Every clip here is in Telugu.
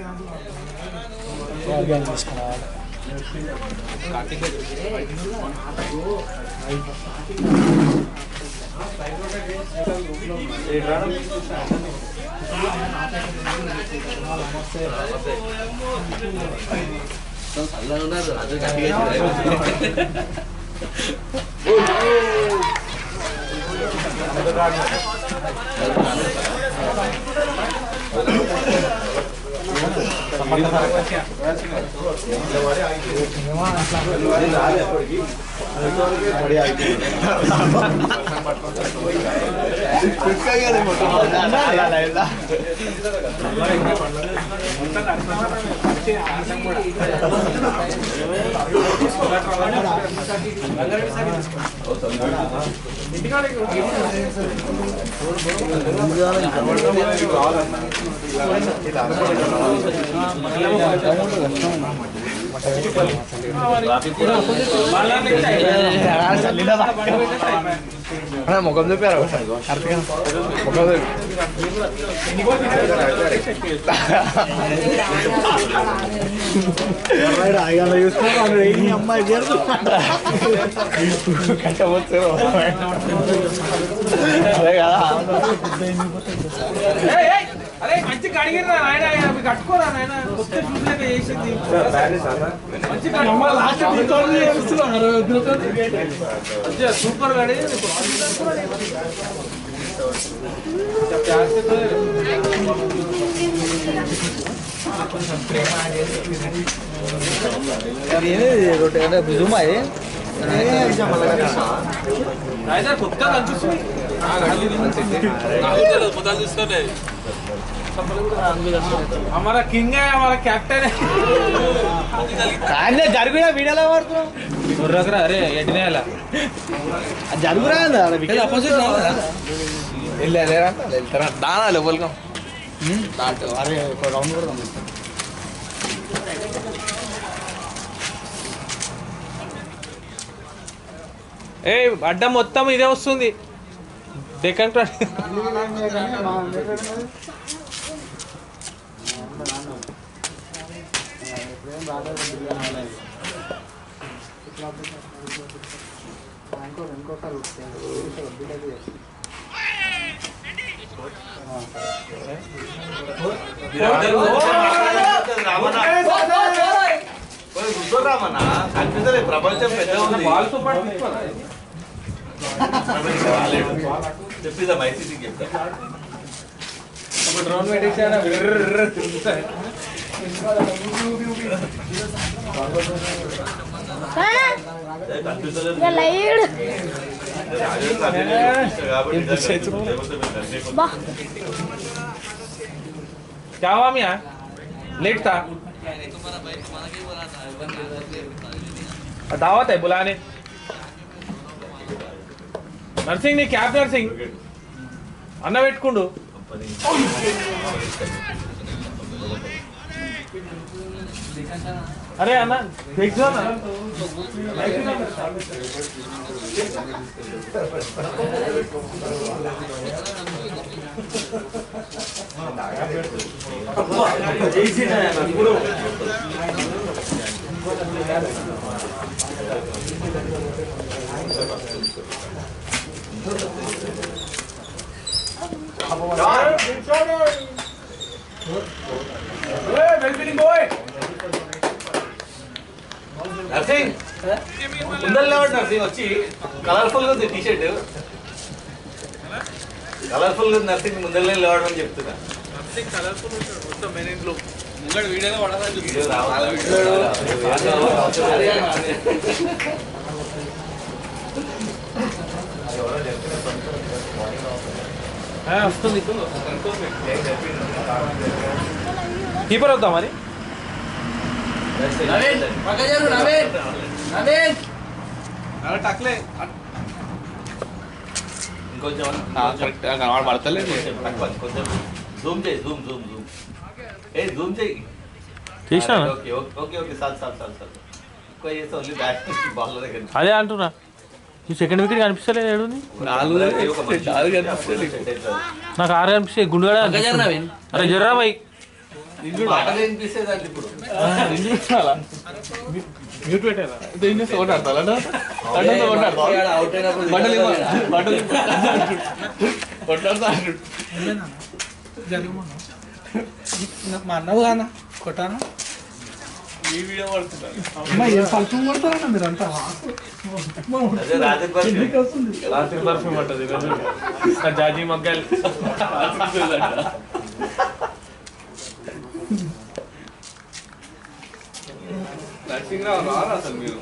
ఆర్గానిక్ తీసుకురావాలి ముఖం చూపారు ముఖం ఇలా చూసుకున్నాను ఏమి అమ్మాయి చేరు కట్టవచ్చు అదే కదా అరే మంచి కడిగిరా నాయన మీకు కట్టుకోరా నాయన కొత్త చూసాక చేసింది మంచి మంచిగా సూపర్ కడి జూమ్ అది నాయన కొత్త కనిపిస్తుంది हमारा किंग है हमारा कैप्टन है కానీ జరుగురా వీడియోలో పడుతున్నాం బుర్రకరా అరే ఎడ్డినేయాల జరుగురా అపోజిట్ వెళ్ళారా వెళ్తారా దానా లోపలికి అరే ఒక రౌండ్ కూడా కనిపిస్తుంది ఏ అడ్డం మొత్తం ఇదే వస్తుంది డెక్కన్ క్రాస్ ప్రపంచం పెద్ద ఉంది వాళ్ళతో పాటు తీసుకోరా? చెప్పిదా మైసీకి చెప్తా ఒక డ్రోన్ పెట్టేసాడు విర్రర్ర తిరుగుతాయి. కనిపిస్తలేదు లైడ్ బా क्या हुआ मियाँ लेट था दावत है बुलाने నర్సింగ్ నీ క్యాబ్ నర్సింగ్ అన్న పెట్టుకుండు అరే అన్న ఎగ్జా నర్సింగ్ ముందర లేవండి నర్సింగ్ వచ్చి కలర్ఫుల్ గా ఉంది టీ షర్ట్ కలర్ఫుల్ గా ఉంది నర్సింగ్ ముందర లేవడం అని చెప్తున్నా వీడియో రావాలి. వస్తుంది కీపర్ వద్దా మరి టక్లే ఇంకొంచెం కరెక్ట్ కనబడతలేదు తక్కువ, కొంచెం జూమ్ చేయి జూమ్ జూమ్ జూమ్ ఏ జూమ్ చేయి తీసినా okay okay okay okay sir sir sir sir ఎక్కువ చేస్తే ఓన్లీ బ్యాట్ బాల్ దగ్గర అదే అంటున్నా ఈ సెకండ్ వికెట్ కనిపిస్తలేదు ఏడుంది నాలుగు నాలుగు కనిపిస్తుంది నాకు ఆరు కనిపిస్తాయి గుండుగాడే అరే జర్రా బై మాటలు వినిపిస్తేదండి ఇప్పుడు మ్యూట్ పెట్టారా ఏం చేస్తా కొట్టాడతా లండన్ కొట్టాడతా అవుట్ అయినప్పుడు బట్టలు ఇవ్వ- బట్టలు కొట్టాడతా జరుగుమన్నా మా అన్నవు కానా కొట్టానా ఈ వీడియో పడుతున్నాను అమ్మా ఏం పలుపు కొడతారన్న మీరంతా అదే రాత్రి పరిస్థితి రాత్రి పర్ఫ్యూమ్ పట్టదు జాజీ మగ్గాలు నరసింహరావు రారా అసలు మీరు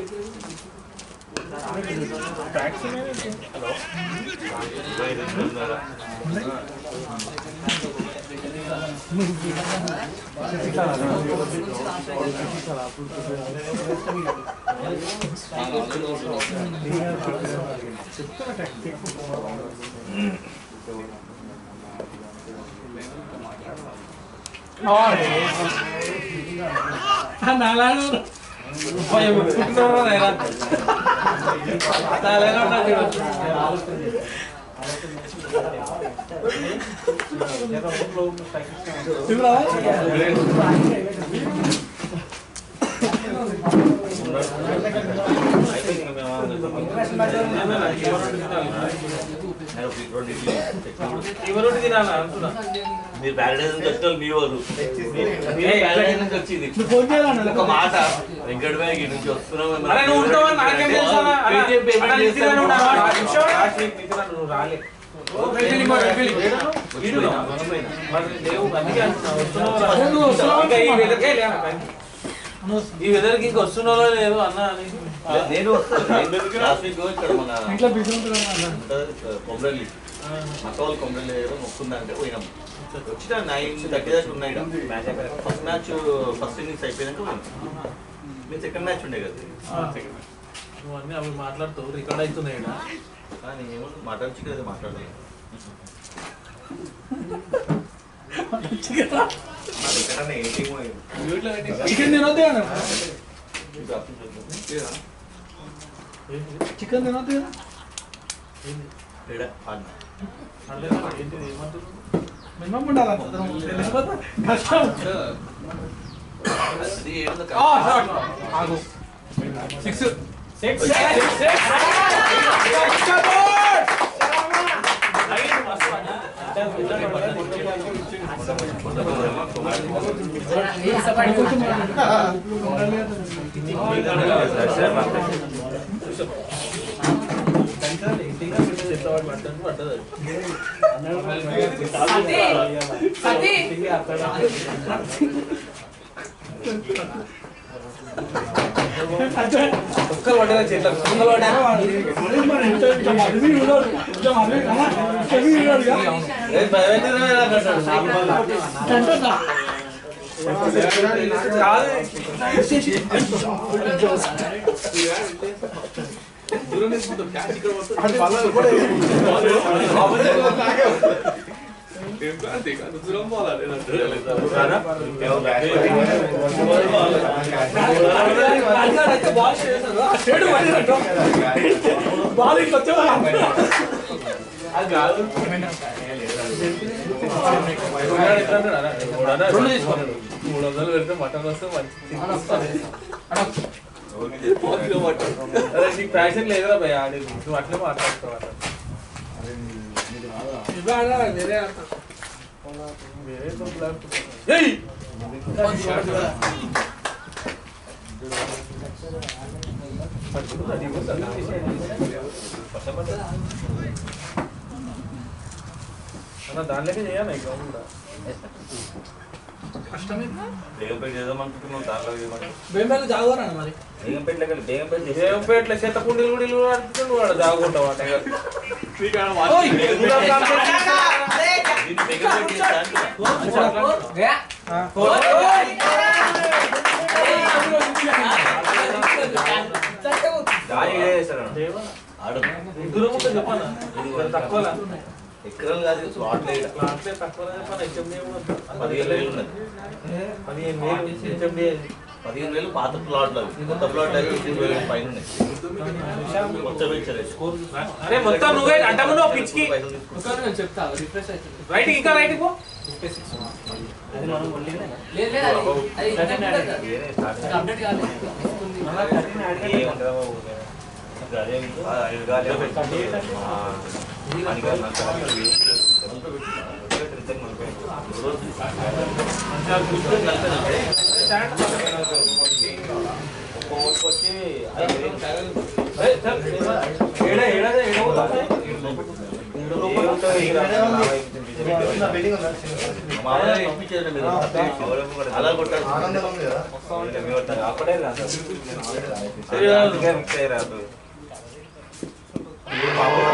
నాలాడు ఎవరు తినాలా అంటున్నా మీరు ప్యారడైజ్ నుంచి వచ్చిన వాళ్ళు మీ వాళ్ళు మీరు ప్యారడైజ్ నుంచి వచ్చింది ఫోన్ చేయాలన్న ఒక మాట వెంకట బ్యాగ్ నుంచి వస్తున్నాం అరే నువ్వు ఉంటావని నాకేం తెలుసా అన్న? పేటిఎం పేమెంట్ అన్న, నితిన్ అన్న ఉన్నాడు. చేస్తాను. ఆ నిమిషం. లాస్ట్ వీక్ నితిన్ అన్న నువ్వు రాలే. వెళ్ళి మరి, వెళ్ళి. ఈడునా? మరి లేవు, అందుకే అంటున్నా, వస్తున్నావా రా? ఇంకా ఈ వెదర్కే లే అన్న. ఈ వెదర్కి ఇంకా వస్తున్నావా లేదు అన్న అని నేను వస్తాను లాస్ట్ వీక్ ఇక్కడ మన ఇంట్లో బిజీ ఉంటున్నాను ఉంటుంది, కొమరల్లి మక్క వాళ్ళు కొమరల్లి ఏదో మొక్కుందంటే పోయినాం వచ్చిన నైన్ థర్టీ దాకా ఉన్నాయి ఫస్ట్ మ్యాచ్ ఫస్ట్ ఇన్నింగ్స్ అయిపోయినాక పోయినాం మీరు సెకండ్ మ్యాచ్ ఉండే కదా నువ్వు అన్నీ అవి మాట్లాడుతావు రికార్డ్ అవుతున్నాయి ఈడ. కానీ ఏమో మాట్లాడచ్చు కదా మాట్లాడలేదు అది ఎక్కడన్నా ఏ team పోయింది? మ్యూట్లో పెట్టి చికెన్ తినొద్దు కదా మీకు అర్థం చూద్దాం. చికెన్ తినొద్దు కదా ఈడ, ఆడ. అర్థం కాదు, ఏంటిది ఏమంటున్నావు? మినిమం ఉండాలి లేకపోతే కష్టం అది ఏదో ఆ, షాట్. ఆగు సిక్స్ సిక్స్ ఒక్కరు పడ్డదా చెట్లకు ఒక్కరు ఏ భయం అవుతుందా నాకు అసలు? కాదు దూరం తీసుకుంటాం క్యాచ్ ఇక్కడ పడుతుంది. ఏం కాదు, ఇక దూరం పోవాలి అది కాదు రెండు తీసుకున్నాడు మూడు వందలు పెడితే మటన్ వస్తే మంచి అరే నీకు ప్యాషన్ లేదురా భయ ఆడి నువ్వు అట్లే మాట్లాడుతావు అట్లా వేరే తప్పులు ఆడుతున్నావు. ఏయ్! పట్టుకుంటా, నీకు వస్తుందా? అన్న దానిలోకి చేయాలి ఇంకా కూడా బేగంపేట చేద్దాం అనుకుంటున్నాం దాంట్లో ఏమన్నా బేంబేలు జాగోరా మరి బేగంపేట లెక్క బేగంపేట చేసి దేవంపేటలో చెత్త కుండీలు కూడా ఇల్లు ఆడుతుంటే నువ్వు ఆడ జాగుంటావు ఆ టైగర్ దీన్ని బేగంపేట చేస్తా అంటున్నా. దాని ఇదే చేస్తాడు అన్న. ఆడు దూరం ఉంటే చెప్పాలా తక్కువలా ఎకరాలు కాదు స్లాట్ లేదు అట్లే తక్కువ చెప్పాలి హెచ్ఎండి పదిహేను వేలు ఉన్నది పదిహేను వేలు హెచ్ఎండి పదిహేను వేలు పాత ప్లాట్లు అవి కొత్త ప్లాట్ అయితే ఇరవై వేలు పైన ఉన్నాయి కొత్త పెంచలేదు అరే మొత్తం నువ్వే అడ్డము నువ్వు పిచ్చికి పైసలు తీసుకుంటా. నేను చెప్తా రిఫ్రెష్ అయితే రైట్ ఇంకా రైట్ పో లేదు లేదు అది అది ఇంతకు అప్డేట్ కాలేదు అలా కొట్టాలి సరే